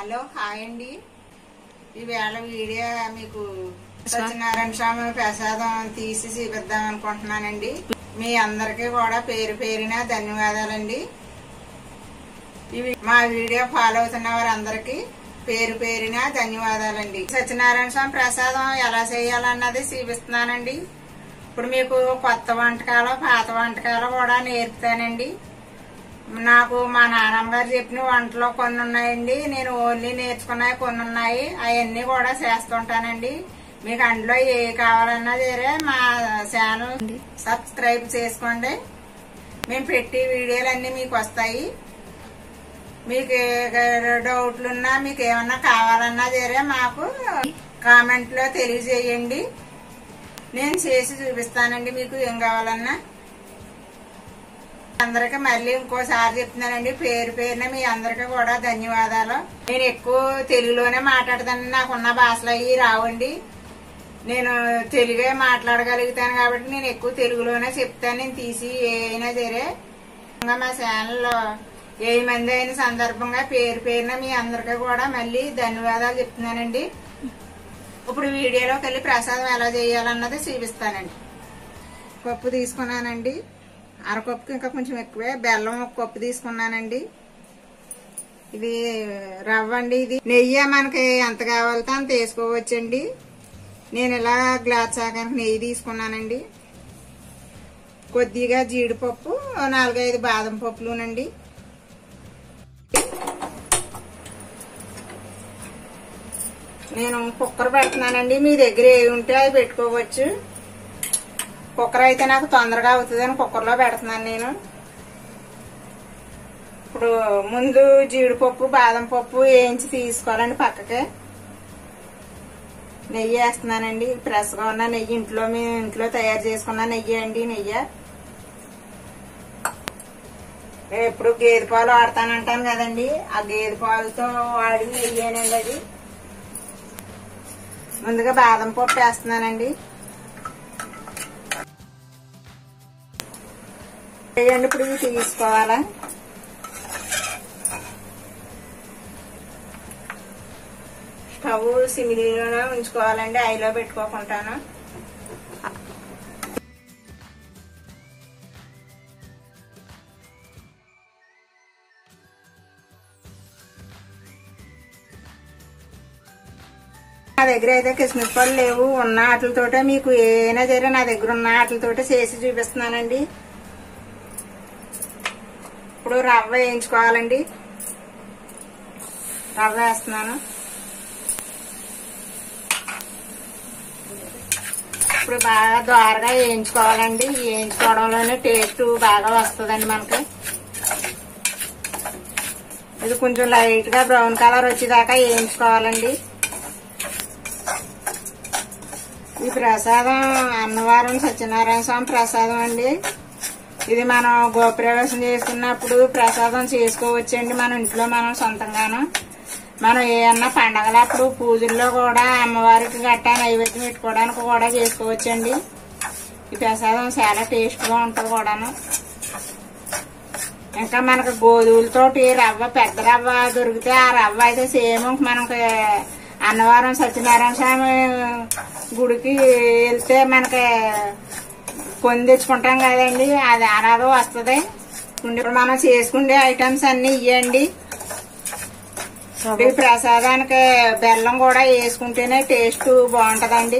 Hello hi అండి ఈవేళ video మీకు సత్యనారాయణ స్వామి ప్రసాదం తీసి చూపిద్దాం అనుకుంటున్నానండి మీ అందరికీ కూడా పేరు పేరిన ధన్యవాదాలండి ఇవి మా వీడియో ఫాలో అవుతున్న వారందరికీ పేరు పేరిన ధన్యవాదాలండి సత్యనారాయణ స్వామి ప్రసాదం ఎలా చేయాలన్నది చూపిస్తున్నానండి ఇప్పుడు మీకు కొత్త వంటకాలు పాత వంటకాలు కూడా నేర్పుతానండి నాకు మా నాన్నమ్మ గారు చెప్పిన వంటలు కొన్ని ఉన్నాయండి నేను ఓన్లీ నేర్చుకున్నాయి కొన్ని ఉన్నాయి అవన్నీ కూడా చేస్తుంటానండి మీకు అందులో ఏ కావాలన్నా సరే మా ఛానల్ సబ్స్క్రైబ్ చేసుకోండి మేము పెట్టి వీడియోలన్నీ మీకు వస్తాయి మీకు ఏ డౌట్లున్నా మీకు ఏమన్నా కావాలన్నా సరే మాకు కామెంట్లో తెలియజేయండి నేను చేసి చూపిస్తానండి మీకు ఏం కావాలన్నా అందరికి మళ్ళీ ఇంకోసారి చెప్తున్నానండి పేరు పేరున మీ అందరికి కూడా ధన్యవాదాలు నేను ఎక్కువ తెలుగులోనే మాట్లాడతాను నాకున్న భాషలు అవి రావండి నేను తెలుగే మాట్లాడగలుగుతాను కాబట్టి నేను ఎక్కువ తెలుగులోనే చెప్తాను నేను తీసి ఏ అయినా సరే ఇంకా మా ఛానల్లో ఏ మంది అయిన సందర్భంగా పేరు పేరున మీ అందరికీ కూడా మళ్ళీ ధన్యవాదాలు చెప్తున్నానండి ఇప్పుడు వీడియోలోకి వెళ్ళి ప్రసాదం ఎలా చేయాలన్నది చూపిస్తానండి పప్పు తీసుకున్నానండి అరకప్పుకి ఇంకా కొంచెం ఎక్కువే బెల్లం ఒక కప్పు తీసుకున్నానండి ఇది రవ్వ అండి ఇది నెయ్యి మనకి ఎంత కావాలితే అంత వేసుకోవచ్చండి నేను ఇలా గ్లాస్ చాకానికి నెయ్యి తీసుకున్నానండి కొద్దిగా జీడిపప్పు నాలుగైదు బాదం పప్పులునండి నేను కుక్కర్ పెడుతున్నానండి మీ దగ్గర ఏవి ఉంటే అవి పెట్టుకోవచ్చు కుక్కర్ అయితే నాకు తొందరగా అవుతుందని కుక్కర్లో పెడుతున్నాను నేను ఇప్పుడు ముందు జీడిపప్పు బాదం పప్పు వేయించి తీసుకోవాలండి పక్కకి నెయ్యి వేస్తున్నానండి ఫ్రెష్గా ఉన్న నెయ్యి ఇంట్లో మేము ఇంట్లో తయారు చేసుకున్న నెయ్యి అండి నెయ్యి నేను ఎప్పుడు గేదె పాలు వాడతానంటాను కదండి ఆ గేదె పాలతో వాడి నెయ్యేనండి అది ముందుగా బాదం పప్పు వేస్తున్నానండి వేయండి ఇప్పుడు ఇవి తీసుకోవాలా స్టవ్ సిమిలీలోనే ఉంచుకోవాలండి ఐలో పెట్టుకోకుండాను నా దగ్గర అయితే కిస్మిస్ పళ్ళు లేవు ఉన్న వాటితోటే మీకు ఏమైనా సరే నా దగ్గర ఉన్న వాటితోటే చేసి చూపిస్తున్నానండి ఇప్పుడు రవ్వ వేయించుకోవాలండి రవ్వ వేస్తున్నాను ఇప్పుడు బాగా ద్వారగా వేయించుకోవాలండి వేయించుకోవడంలోనే టేస్ట్ బాగా వస్తుందండి మనకి ఇది కొంచెం లైట్ గా బ్రౌన్ కలర్ వచ్చేదాకా వేయించుకోవాలండి ఈ ప్రసాదం అన్నవరం సత్యనారాయణ స్వామి ప్రసాదం అండి ఇది మనం గోప్రవేశం చేసుకున్నప్పుడు ప్రసాదం చేసుకోవచ్చండి మన ఇంట్లో మనం సొంతంగాను మనం ఏమన్నా పండగలప్పుడు పూజల్లో కూడా అమ్మవారికి గట్టా నైవేద్యం పెట్టుకోవడానికి కూడా చేసుకోవచ్చండి ఈ ప్రసాదం చాలా టేస్ట్గా ఉంటుంది కూడాను ఇంకా మనకు గోధుమలతోటి రవ్వ పెద్ద రవ్వ దొరికితే ఆ రవ్వ అయితే సేమ్ మనకి అన్నవరం సత్యనారాయణ స్వామి గుడికి వెళ్తే మనకి కొని తెచ్చుకుంటాం కదండి అది అలాగే వస్తుంది ఇప్పుడు మనం చేసుకునే ఐటమ్స్ అన్ని ఇవ్వండి ఈ ప్రసాదానికి బెల్లం కూడా వేసుకుంటేనే టేస్ట్ బాగుంటదండి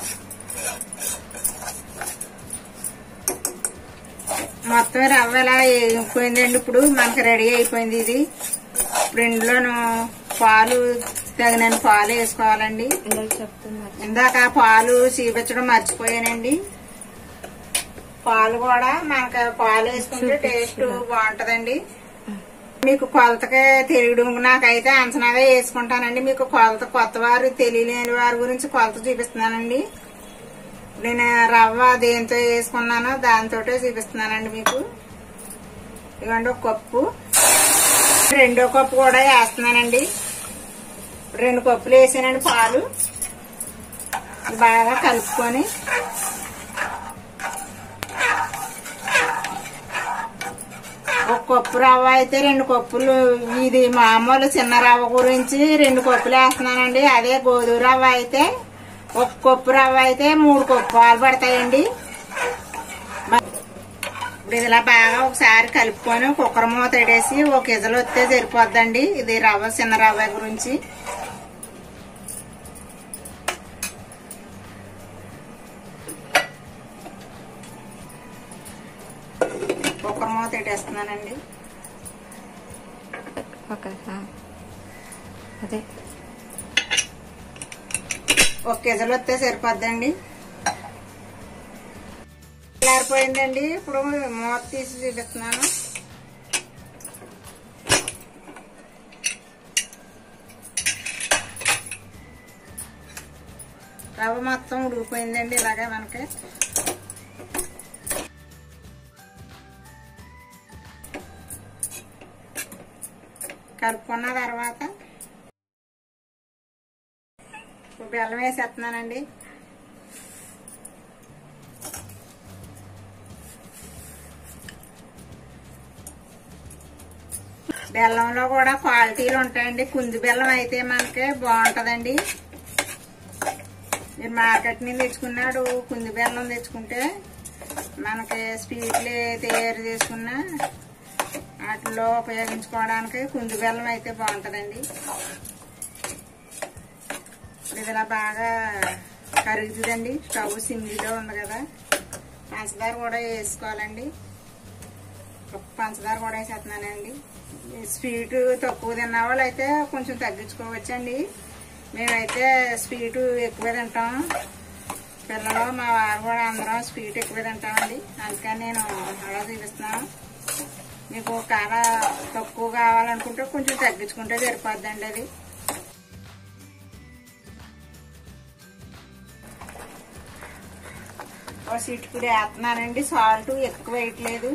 మొత్తం రవ్వ ఎలా వేగిపోయిందండి ఇప్పుడు మనకి రెడీ అయిపోయింది ఇది ఇప్పుడు ఇందులోను పాలు తగినన్ని పాలు వేసుకోవాలండి ఇందాక పాలు చీపించడం మర్చిపోయానండి పాలు కూడా మనకి పాలు వేసుకుంటే టేస్ట్ బాగుంటదండి మీకు కొలతకి తెలియడం నాకైతే అంచనాగా వేసుకుంటానండి మీకు కొలత కొత్త వారు తెలియలేని వారి గురించి కొలత చూపిస్తున్నానండి నేను రవ్వ దేంతో వేసుకున్నానో దాంతో చూపిస్తున్నానండి మీకు ఇవ్వండి ఒక కప్పు రెండో కప్పు కూడా వేస్తున్నానండి రెండు కప్పులు వేసానండి పాలు బాగా కలుపుకొని ఒక కప్పు రవ్వ అయితే రెండు కప్పులు ఇది మామూలు చిన్న రవ్వ గురించి రెండు కప్పులు వేస్తున్నానండి అదే గోధుమ రవ్వ అయితే ఒక కప్పు రవ్వ అయితే మూడు కప్పు పాలు పడతాయండి ఇప్పుడు ఇది ఇలా బాగా ఒకసారి కలుపుకొని కుక్కర్ మూత పెట్టేసి ఒక ఇజలు వస్తే సరిపోద్దండి ఇది రవ్వ చిన్న రవ్వ గురించి కుక్కర్ మూత పెట్టేస్తున్నానండి ఓకే ఆ. అదే ఒక కేజీలు వస్తే సరిపోద్దండి చల్లారిపోయిందండి ఇప్పుడు మూత తీసి చూపిస్తున్నాను రవ్వ మొత్తం ఉడికిపోయిందండి ఇలాగే మనకి కలుపుకున్న తర్వాత ఇప్పుడు బెల్లం వేసేస్తున్నానండి బెల్లంలో కూడా క్వాలిటీలు ఉంటాయండి కుంది బెల్లం అయితే మనకి బాగుంటుందండి మీరు మార్కెట్ నుంచి తెచ్చుకున్నాడు కుంది బెల్లం తెచ్చుకుంటే మనకి స్వీట్లు తయారు చేసుకున్న వాటిలో ఉపయోగించుకోవడానికి కుంది బెల్లం అయితే బాగుంటుందండి ఇప్పుడు ఇది ఇలా బాగా కరుగుతుందండి స్టవ్ సిమ్లో ఉంది కదా పంచదార కూడా వేసుకోవాలండి పంచదార కూడా వేసేస్తున్నానండి స్వీట్ తక్కువ తిన్న వాళ్ళు అయితే కొంచెం తగ్గించుకోవచ్చండి మేమైతే స్వీట్ ఎక్కువ తింటాం పిల్లలు మా వారు కూడా అందరం స్వీట్ ఎక్కువ తింటామండి అందుకని నేను అలా చూపిస్తున్నాను మీకు కార తక్కువ కావాలనుకుంటే కొంచెం తగ్గించుకుంటే సరిపోద్దండి అది ఒక సీట్ కూడా వేస్తున్నానండి సాల్ట్ ఎక్కువ వేయట్లేదు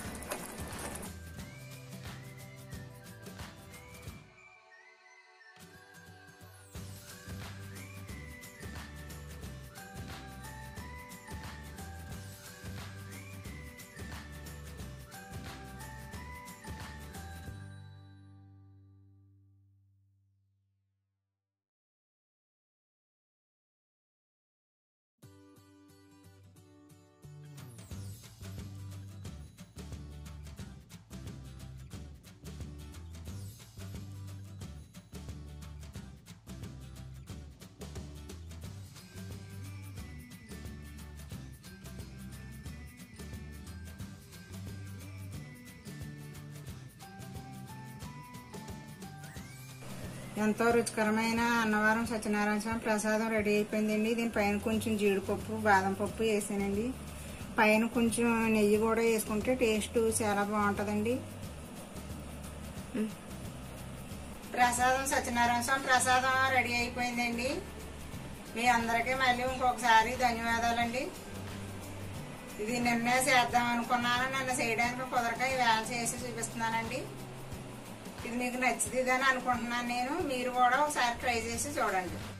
ఎంతో రుచికరమైన అన్నవరం సత్యనారాయణ స్వామి ప్రసాదం రెడీ అయిపోయిందండి దీనిపైన కొంచెం జీడిపప్పు బాదం పప్పు వేసానండి పైన కొంచెం నెయ్యి కూడా వేసుకుంటే టేస్ట్ చాలా బాగుంటుందండి ప్రసాదం సత్యనారాయణ స్వామి ప్రసాదం రెడీ అయిపోయిందండి మీ అందరికీ మళ్ళీ ఇంకొకసారి ధన్యవాదాలండి ఇది నిన్నే చేద్దాం అనుకున్నాను నన్ను చేయడానికి కుదరక వేళ చేసి చూపిస్తున్నానండి ఇది మీకు నచ్చింది అని అనుకుంటున్నాను నేను మీరు కూడా ఒకసారి ట్రై చేసి చూడండి